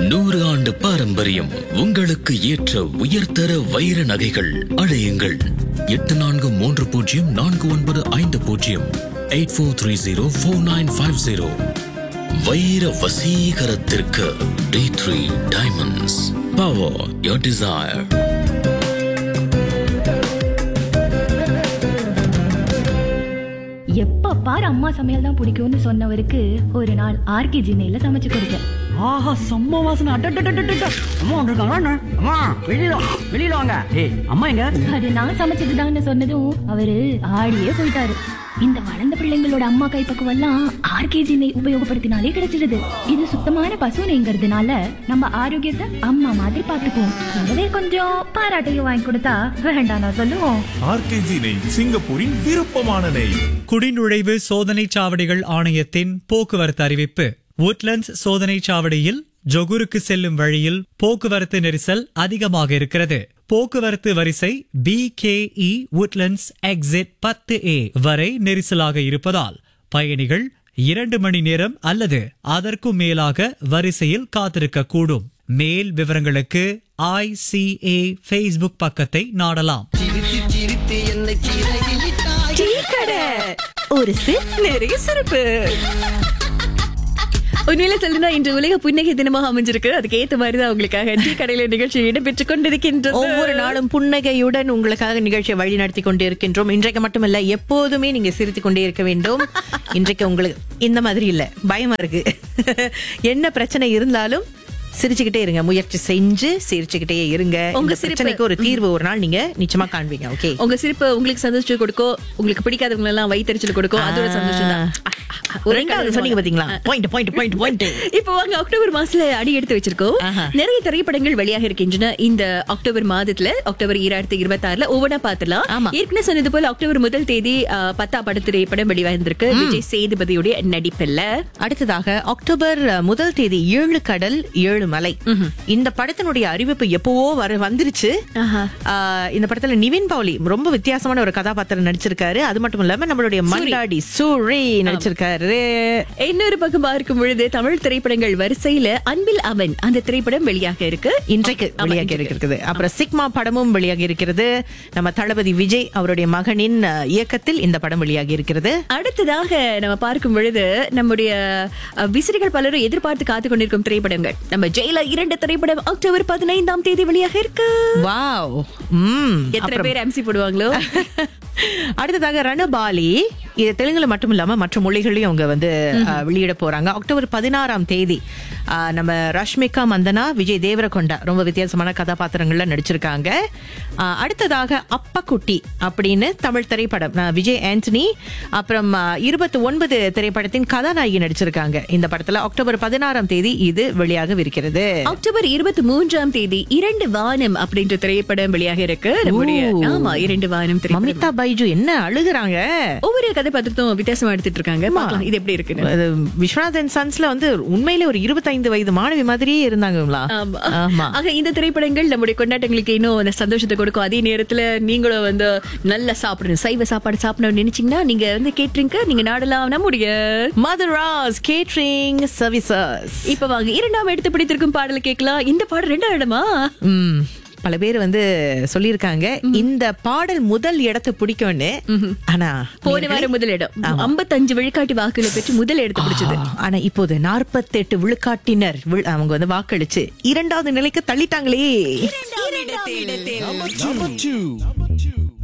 நூறு ஆண்டு பாரம்பரியம் உங்களுக்கு ஏற்ற உயர்தர வைர நகைகள் அழையுங்கள் எட்டு நான்கு மூன்று பூஜ்ஜியம் நான்கு ஒன்பது ஐந்து பூஜ்ஜியம் eight four three zero four nine five zero வைர வசீகரத்திற்கு T three diamonds power your desire எப்ப பாரு அம்மா சமையல் தான் பிடிக்கும்னு சொன்னவருக்கு ஒரு நாள் ஆர்கே ஜினையில சமைச்சு கொடுத்தேன் ஆஹா செம்ம வாசனை அட்டட்டட்டட்டட்ட அம்மா வந்திருக்காங்களா என்ன? அம்மா வெளியில வா, வெளியில வாங்க ஏய் அம்மா எங்க அது நான் சமைச்சதுதான்னு சொன்னதும் அவரு ஆடியே போயிட்டாரு இந்த வளர்ந்த பிள்ளைங்களோட அம்மா கைப்பக்குவம் எல்லாம் ஆர்கேஜி நெய் உபயோகப்படுத்தினாலே கிடைச்சிடுது இது சுத்தமான பசு நெய்ங்கிறதுனால நம்ம ஆரோக்கியத்தை அம்மா மாதிரி பாத்துக்குவோம் கூடவே கொஞ்சம் பாராட்டையும் வாங்கி கொடுத்தா வேண்டாம் நான் சொல்லுவோம் ஆர்கேஜி நெய் சிங்கப்பூரின் விருப்பமான நெய் குடிநுழைவு சோதனைச் சாவடிகள் ஆணையத்தின் போக்குவரத்து அறிவிப்பு உட்லண்ட்ஸ் சோதனைச் சாவடியில் ஜொகுருக்கு செல்லும் வழியில் போக்குவரத்து நெரிசல் அதிகமாக இருக்கிறது போக்குவரத்து வரிசை பி கேஇ உட்லண்ட்ஸ் எக்ஸிட் பத்து ஏ வரை நெரிசலாக இருப்பதால் பயணிகள் இரண்டு மணி நேரம் அல்லது அதற்கும் மேலாக வரிசையில் காத்திருக்க கூடும் மேல் விவரங்களுக்கு ஐசிஏ ஃபேஸ்புக் பக்கத்தை நாடலாம் டீ கடை ஒரு சிப் நிறைய சிறப்பு உண்மையில சொல்லணும் இன்று உலக புன்னகை தினமாக அமைஞ்சிருக்கு அதுக்கு ஏத்த மாதிரி தான் உங்களுக்காக டீ கடையில நிகழ்ச்சி இடம்பெற்றுக் கொண்டிருக்கின்றது ஒவ்வொரு நாளும் புன்னகையுடன் உங்களுக்காக நிகழ்ச்சியை வழி நடத்தி கொண்டு இருக்கின்றோம் இன்றைக்கு மட்டுமல்ல எப்போதுமே நீங்க சிரித்துக் கொண்டே இருக்க வேண்டும் இன்றைக்கு உங்களுக்கு இந்த மாதிரி இல்ல பயமா இருக்கு என்ன பிரச்சனை இருந்தாலும் சிரிச்சுக்கிட்டே இருங்க முயற்சி செஞ்சு சிரிச்சுக்கிட்டே இருங்க உங்க உங்க சிரிப்பு- பிரச்சனைக்கு ஒரு தீர்வு ஒரு நாள் நீங்க நிச்சயமா காண்பீங்க ஓகே உங்க சிரிப்பு உங்களுக்கு சந்தோஷம் கொடுக்கும் உங்களுக்கு பிடிக்காதவங்க எல்லாம் வயிற்றுச்சல் கொடுக்கும் அதோட சந்தோஷம் தான் ஒரு ரெண்டாவது சொன்னீங்க பாத்தீங்களா பாயிண்ட் பாயிண்ட் பாயிண்ட் பாயிண்ட் இப்போ வாங்க அக்டோபர் மாசத்துல அடி எடுத்து வச்சிருக்கோம் ஆஹா. நிறைய திரைப்படங்கள் வெளியாக இருக்கின்றன இந்த அக்டோபர் மாதத்துல அக்டோபர் இரண்டாயிரத்தி இருபத்தி ஆறுல ஒவ்வொன்றா பாத்துலாம் ஆமா. ஏற்கனவே சொன்னது போல அக்டோபர் முதல் தேதி ஆஹ், பத்தாம் பட திரைப்படம் வெளிவந்திருக்கு விஜய் சேதுபதியுடைய நடிப்பில்ல அடுத்ததாக அக்டோபர் அஹ், முதல் தேதி ஏழு கடல் ஏழு மலை இந்த படத்தினுடைய அறிவிப்பு எப்பவோ வர வந்துருச்சு ஆஹா. ஆஹ், இந்த படத்துல நிவின் பவுலி ரொம்ப வித்தியாசமான ஒரு கதாபாத்திரம் நடிச்சிருக்காரு அது மட்டும் இல்லாம நம்மளுடைய மண்டாடி சூரி நடிச்சிருக்காரு இன்னொரு பக்கம் பார்க்கும் பொழுது தமிழ் திரைப்படங்கள் வரிசையில அன்பில் அவன் அந்த திரைப்படம் வெளியாக இருக்கு இன்றைக்கு ஆமா, வெளியாகி இன்றைக்கு. இருக்கிறது அப்புறம் சிக்மா படமும் வெளியாகி இருக்கிறது நம்ம தளபதி விஜய் அவருடைய மகனின் அஹ், இயக்கத்தில் இந்த படம் வெளியாகி இருக்கிறது அடுத்ததாக நம்ம பார்க்கும் பொழுது நம்முடைய அஹ், விசிறிகள் பலரும் எதிர்பார்த்து காத்து கொண்டிருக்கும் திரைப்படங்கள் நம்ம ஜெயில இரண்டு திரைப்படம் அக்டோபர் பதினைந்தாம் தேதி வெளியாக இருக்கு வாவ் ம் எத்தனை பேர் எம்சி போடுவாங்களோ அடுத்ததாக ரணபாலி இது தெலுங்குல மட்டும் இல்லாம மற்ற மொழிகளையும் அவங்க வந்து அஹ், வெளியிட போறாங்க அக்டோபர் பதினாறாம் தேதி அஹ், நம்ம ரஷ்மிகா மந்தனா விஜய் தேவரகொண்டா ரொம்ப வித்தியாசமான கதாபாத்திரங்கள்ல நடிச்சிருக்காங்க அஹ், அடுத்ததாக அப்பக்குட்டி அப்படின்னு தமிழ் திரைப்படம் அஹ், விஜய் ஆண்டனி அப்புறம் இருபத்தி ஒன்பது திரைப்படத்தின் கதாநாயகி நடிச்சிருக்காங்க இந்த படத்துல அக்டோபர் பதினாறாம் தேதி இது வெளியாகவிருக்கிறது அக்டோபர் இருபத்தி மூன்றாம் தேதி இரண்டு வானம் அப்படின்ற திரைப்படம் வெளியாக இருக்கு நம்முடைய ஓ. ஆமா இரண்டு வானம் திரைப்படம் மமிதா பைஜு என்ன அழுகுறாங்க ஒவ்வொரு கதாபாத்திரத்தும் வித்தியாசமா எடுத்துட்டு இருக்காங்க பார்க்கலாம் இது எப்படி இருக்குன்னு அது விஸ்வநாதன் சன்ஸ்ல வந்து உண்மையிலே ஒரு இருபத்தைந்து வயது மாணவி மாதிரியே இருந்தாங்களா ஆமா. ஆமா ஆக இந்த திரைப்படங்கள் நம்முடைய கொண்டாட்டங்களுக்கு இன்னும் அந்த சந்தோஷத்தை கொடுக்கும் அதே நேரத்துல நீங்களும் வந்து நல்லா சாப்பிடணும் சைவ சாப்பாடு சாப்பிடணும்னு நினைச்சீங்கன்னா நீங்க வந்து கேட்டுருங்க நீங்க நாடலாம் நம்முடைய மதுராஸ் கேட்ரிங் சர்வீசஸ் இப்ப வாங்க இரண்டாம் எடுத்து பிடித்திருக்கும் பாடலை கேட்கலாம் இந்த பாடல் ரெண்டாம் இடமா ம் பல பேர் வந்து சொல்லியிருக்காங்க இந்த பாடல் முதல் இடத்தை பிடிக்கும்னு ஆனா போன வாரம் முதல் இடம் ஐம்பத்தஞ்சு விழுக்காட்டு வாக்குகளை பெற்று முதல் இடத்தை பிடிச்சது ஆ, ஆனா இப்போது நாற்பத்தெட்டு விழுக்காட்டினர் வி- அவங்க வந்து வாக்களிச்சு இரண்டாவது நிலைக்கு தள்ளிட்டாங்களே Number two.